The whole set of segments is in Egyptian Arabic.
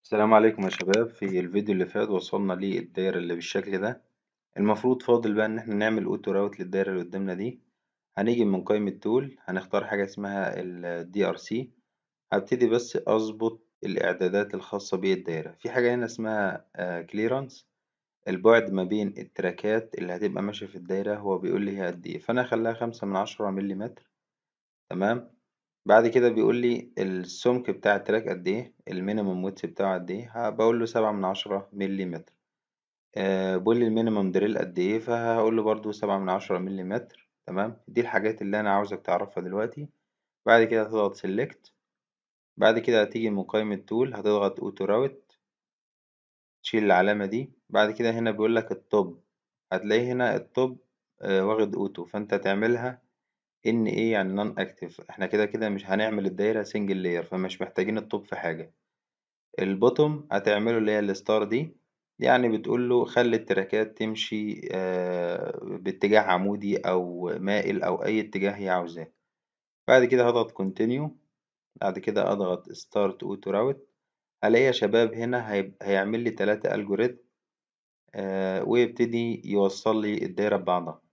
السلام عليكم يا شباب في الفيديو اللي فات وصلنا للدايرة اللي بالشكل ده المفروض فاضل بقى ان احنا نعمل اوتو راوت للدايرة اللي قدامنا دي هنيجي من قائمة تول هنختار حاجة اسمها ال DRC هبتدي بس اظبط الاعدادات الخاصة بالدايرة في حاجة هنا اسمها كليرانس البعد ما بين التراكات اللي هتبقى ماشية في الدايرة هو بيقول لي هي قد ايه فانا هخليها خمسة من عشرة مليمتر تمام بعد كده بيقول لي السمك بتاع التراك قد ايه المينيمم ويدث بتاعه قد ايه بقول له سبعة من عشرة ملي متر أه بيقول لي المينيمم دريل قد ايه فهقول له برضو سبعة من عشرة ملي متر تمام دي الحاجات اللي انا عاوزك تعرفها دلوقتي بعد كده هتضغط سيلكت بعد كده هتيجي من قائمة تول هتضغط اوتو راوت تشيل العلامة دي بعد كده هنا بيقول لك التوب هتلاقيه هنا التوب أه واخد اوتو فانت تعملها ان ايه يعني نون اكتف احنا كده كده مش هنعمل الدايره سنجل لاير فمش محتاجين الطوب في حاجه البوتوم هتعمله اللي هي الستار دي يعني بتقول له خلي التراكات تمشي آه باتجاه عمودي او مائل او اي اتجاه هي عاوزاه بعد كده هضغط كونتينيو بعد كده اضغط ستارت اوتو راوت هلاقي يا شباب هنا هيعمل لي تلاتة الجوريثم آه ويبتدي يوصل لي الدايره ببعضها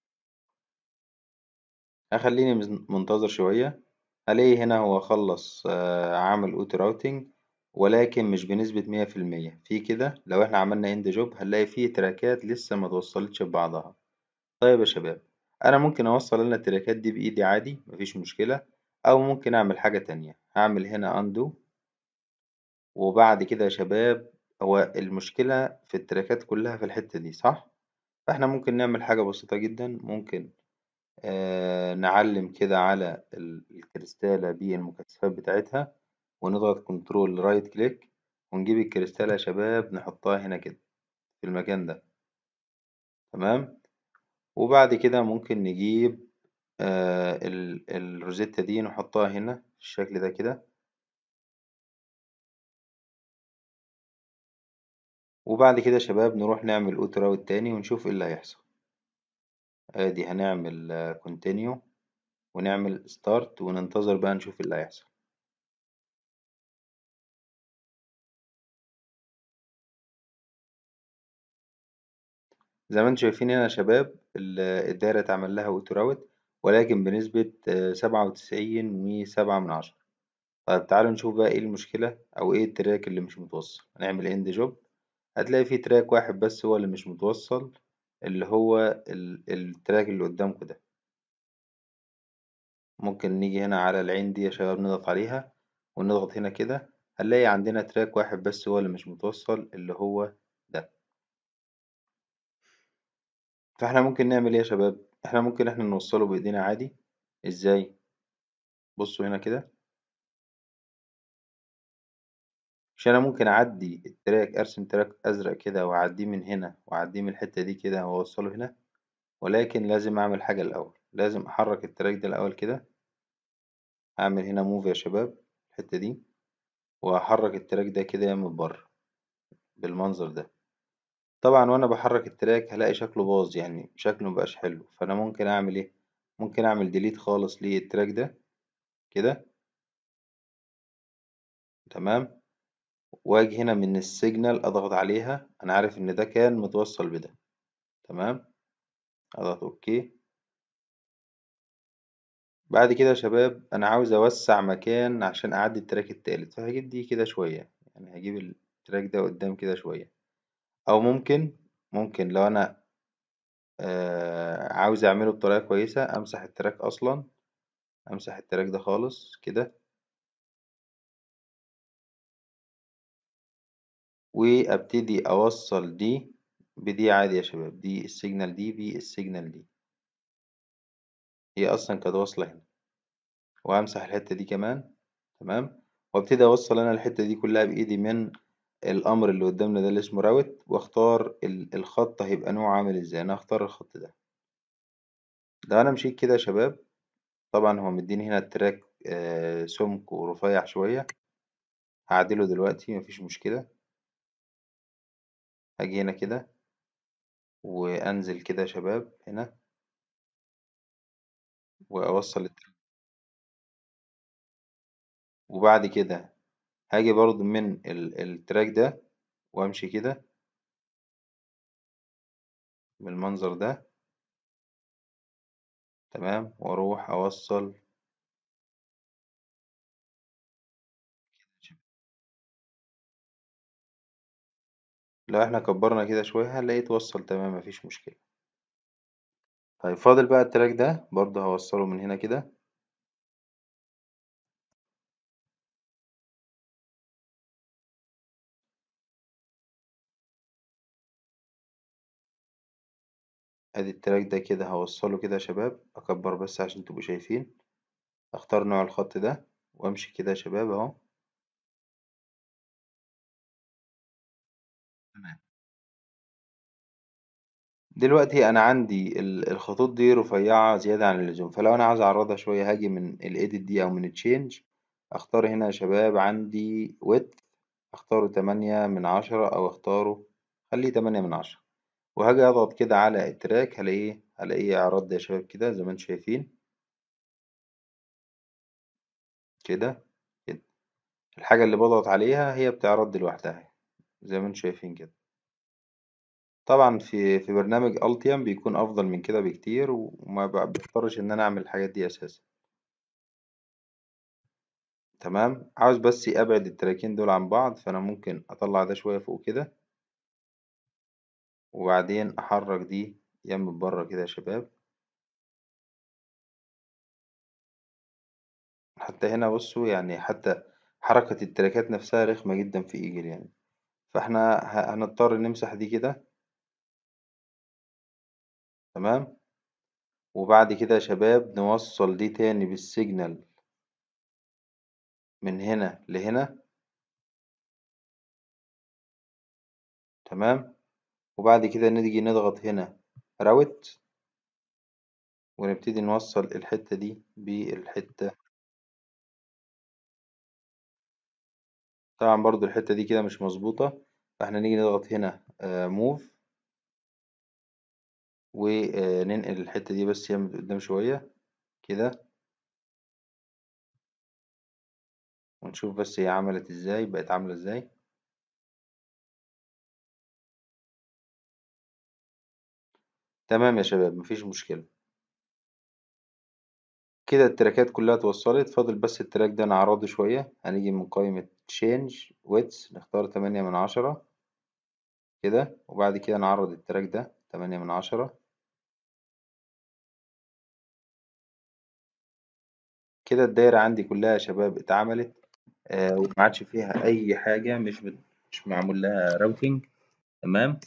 هخليني منتظر شوية هلاقي هنا هو خلص عمل اوتو راوتينج ولكن مش بنسبة مية في المية في كده لو احنا عملنا اند جوب هنلاقي فيه تراكات لسه ما توصلتش ببعضها طيب يا شباب انا ممكن اوصل انا التراكات دي بايدي عادي مفيش مشكلة او ممكن اعمل حاجة تانية هعمل هنا اندو وبعد كده يا شباب هو المشكلة في التراكات كلها في الحتة دي صح فاحنا ممكن نعمل حاجة بسيطة جدا ممكن آه نعلم كده على الكريستالة بالمكثفات بتاعتها ونضغط كنترول رايت كليك ونجيب الكريستالة يا شباب نحطها هنا كده في المكان ده تمام وبعد كده ممكن نجيب آه الروزيتا دي نحطها هنا بالشكل ده كده وبعد كده يا شباب نروح نعمل اوتو راوت تاني ونشوف ايه اللي هيحصل ادي هنعمل كونتينيو ونعمل ستارت وننتظر بقى نشوف اللي هيحصل زي ما انتم شايفين هنا يا شباب الدايرة اتعمل لها اوتو راوت ولكن بنسبة سبعة وتسعين وسبعة من عشرة طيب تعالوا نشوف بقى ايه المشكلة او ايه التراك اللي مش متوصل هنعمل اند جوب هتلاقي فيه تراك واحد بس هو اللي مش متوصل اللي هو التراك اللي قدامكم ده ممكن نيجي هنا على العين دي يا شباب نضغط عليها ونضغط هنا كده هنلاقي عندنا تراك واحد بس هو اللي مش متوصل اللي هو ده فاحنا ممكن نعمل ايه يا شباب احنا ممكن احنا نوصله بايدينا عادي ازاي بصوا هنا كده مش انا ممكن اعدي التراك ارسم تراك ازرق كده واعديه من هنا واعديه من الحته دي كده واوصله هنا ولكن لازم اعمل حاجه الاول لازم احرك التراك ده الاول كده اعمل هنا موف يا شباب الحته دي واحرك التراك ده كده من بره بالمنظر ده طبعا وانا بحرك التراك هلاقي شكله باظ يعني شكله مبقاش حلو فانا ممكن اعمل ايه ممكن اعمل ديليت خالص للتراك ده كده تمام واجي هنا من السيجنال اضغط عليها انا عارف ان ده كان متوصل بده تمام اضغط اوكي بعد كده يا شباب انا عاوز اوسع مكان عشان اعدي التراك التالت فهجيب دي كده شوية يعني هجيب التراك ده قدام كده شوية او ممكن ممكن لو انا آه عاوز اعمله بطريقة كويسة امسح التراك اصلا امسح التراك ده خالص كده وابتدي اوصل دي بدي عادي يا شباب دي السيجنال دي بالسيجنال دي هي اصلا كانت واصلة هنا وهمسح الحتة دي كمان تمام وابتدي اوصل انا الحتة دي كلها بايدي من الامر اللي قدامنا ده اللي اسمه راوت واختار الخط هيبقى نوعه عامل ازاي انا هختار الخط ده لو انا مشيت كده يا شباب طبعا هو مديني هنا التراك آه سمك ورفيع شوية هعدله دلوقتي مفيش مشكلة هاجي هنا كده وانزل كده يا شباب هنا واوصل التراك وبعد كده هاجي برضو من ال- التراك ده وامشي كده بالمنظر ده تمام واروح اوصل لو احنا كبرنا كده شوية هنلاقيه اتوصل تمام مفيش مشكلة طيب فاضل بقى التراك ده برضه هوصله من هنا كده ادي التراك ده كده هوصله كده يا شباب اكبر بس عشان تبقوا شايفين اختار نوع الخط ده وامشي كده يا شباب اهو تمام دلوقتي انا عندي ال- الخطوط دي رفيعة زيادة عن اللزوم فلو انا عاوز اعرضها شوية هاجي من الايديت دي او من التشينج اختار هنا يا شباب عندي width اختاره تمانية من عشرة او اختاره خليه تمانية من عشرة وهاجي اضغط كده على التراك هلاقيه هلاقيه اعرض يا شباب كده زي ما انتم شايفين كده كده الحاجة اللي بضغط عليها هي بتعرض لوحدها زي ما انتم شايفين كده طبعا في في برنامج التيم بيكون افضل من كده بكتير وما ب- بضطرش ان انا اعمل الحاجات دي اساسا تمام عاوز بس ابعد التراكين دول عن بعض فانا ممكن اطلع ده شوية فوق كده وبعدين احرك دي يم بره كده يا شباب حتى هنا بصوا يعني حتى حركة التراكات نفسها رخمة جدا في ايجل يعني فاحنا ه- هنضطر نمسح دي كده تمام وبعد كده يا شباب نوصل دي تاني بالسيجنال من هنا لهنا تمام وبعد كده نيجي نضغط هنا راوت ونبتدي نوصل الحتة دي بالحتة طبعا برضو الحتة دي كده مش مظبوطة فاحنا نيجي نضغط هنا موف وننقل الحتة دي بس يم قدام شوية كده ونشوف بس هي عملت ازاي بقت عاملة ازاي تمام يا شباب مفيش مشكلة كده التراكات كلها اتوصلت فاضل بس التراك ده نعرضه شوية هنيجي من قائمة change width نختار تمانية من عشرة كده وبعد كده نعرض التراك ده تمانية من عشرة كده الدايرة عندي كلها يا شباب اتعملت آه وما عادش فيها أي حاجة مش بت... مش معمول لها راوتينج تمام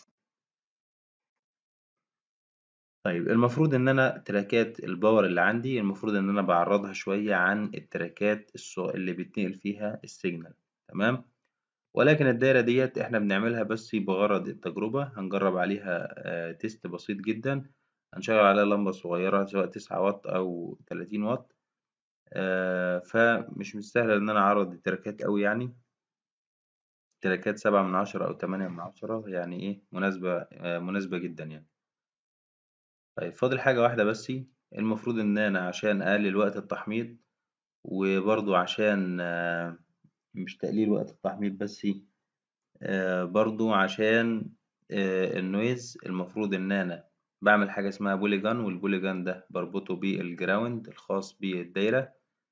طيب المفروض إن أنا تراكات الباور اللي عندي المفروض إن أنا بعرضها شوية عن التراكات الصو... اللي بيتنقل فيها السيجنال تمام ولكن الدايرة ديت إحنا بنعملها بس بغرض التجربة هنجرب عليها آه تيست بسيط جدا هنشغل عليها لمبة صغيرة سواء تسعة واط أو تلاتين واط آه فمش مستاهل إن أنا أعرض التراكات أوي يعني تراكات سبعة من عشرة أو تمانية من عشرة يعني إيه مناسبة آه مناسبة جدا يعني طيب فاضل حاجة واحدة بس المفروض إن أنا عشان أقلل وقت التحميض وبرضو عشان آه مش تقليل وقت التحميض بس آه برضو عشان آه النويز المفروض إن أنا بعمل حاجة اسمها بوليجان والبوليجان ده بربطه بالجراوند الخاص بالدايرة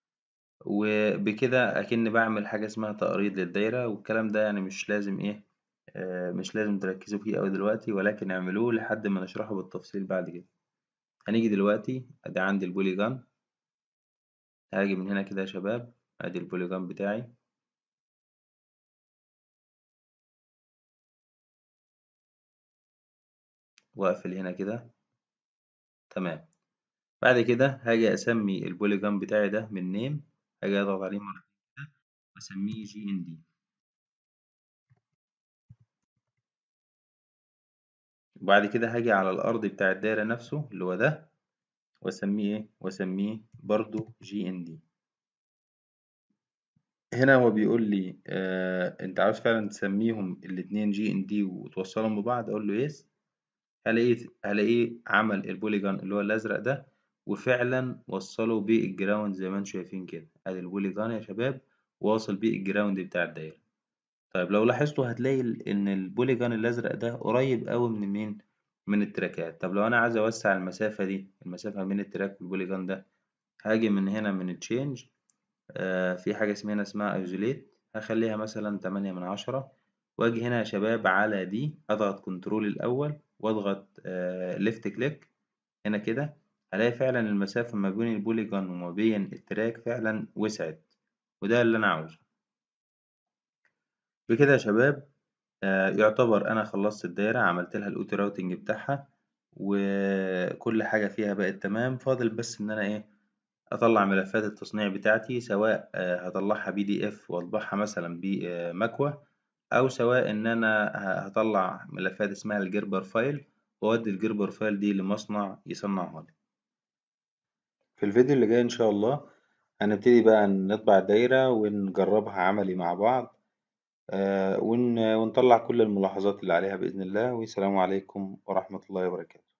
وبكده أكني بعمل حاجة اسمها تقريض للدايرة والكلام ده يعني مش لازم إيه آه مش لازم تركزوا فيه أوي دلوقتي ولكن اعملوه لحد ما نشرحه بالتفصيل بعد كده هنيجي دلوقتي أدي عندي البوليجان هاجي من هنا كده يا شباب أدي البوليجان بتاعي وأقفل هنا كده تمام بعد كده هاجي أسمي البوليجون بتاعي ده من نيم هاجي أضغط عليه مرة كده وأسميه جي إن دي وبعد كده هاجي على الأرض بتاع الدايرة نفسه اللي هو ده وأسميه إيه؟ وأسميه برضو جي إن دي هنا هو بيقول لي آه أنت عاوز فعلا تسميهم الاتنين جي إن دي وتوصلهم ببعض أقول له يس هلاقيه هلاقيه عمل البوليجون اللي هو الأزرق ده وفعلا وصله بالجراوند زي ما انتم شايفين كده ادي البوليجون يا شباب واصل بيه الجراوند بتاع الدايرة طيب لو لاحظتوا هتلاقي ال- إن البوليجون الأزرق ده قريب أوي من مين؟ من التراكات طب لو أنا عايز أوسع المسافة دي المسافة بين التراك والبوليجون ده هاجي من هنا من تشينج آه في حاجة اسمها هنا اسمها ايزوليت هخليها مثلا تمانية من عشرة واجي هنا يا شباب على دي اضغط كنترول الاول واضغط آه ليفت كليك هنا كده هلاقي فعلا المسافة ما بين البوليجون وما بين التراك فعلا وسعت وده اللي انا عاوزه بكده يا شباب آه يعتبر انا خلصت الدايرة عملت لها الاوتو راوتنج بتاعها وكل حاجة فيها بقت تمام فاضل بس ان انا ايه اطلع ملفات التصنيع بتاعتي سواء آه، هطلعها بي دي اف واطبعها مثلا بمكوى او سواء ان انا ه- هطلع ملفات اسمها الجربر فايل واودي الجربر فايل دي لمصنع يصنعها لي في الفيديو اللي جاي ان شاء الله هنبتدي بقى نطبع الدايرة ونجربها عملي مع بعض آه، ون- ونطلع كل الملاحظات اللي عليها بإذن الله والسلام عليكم ورحمة الله وبركاته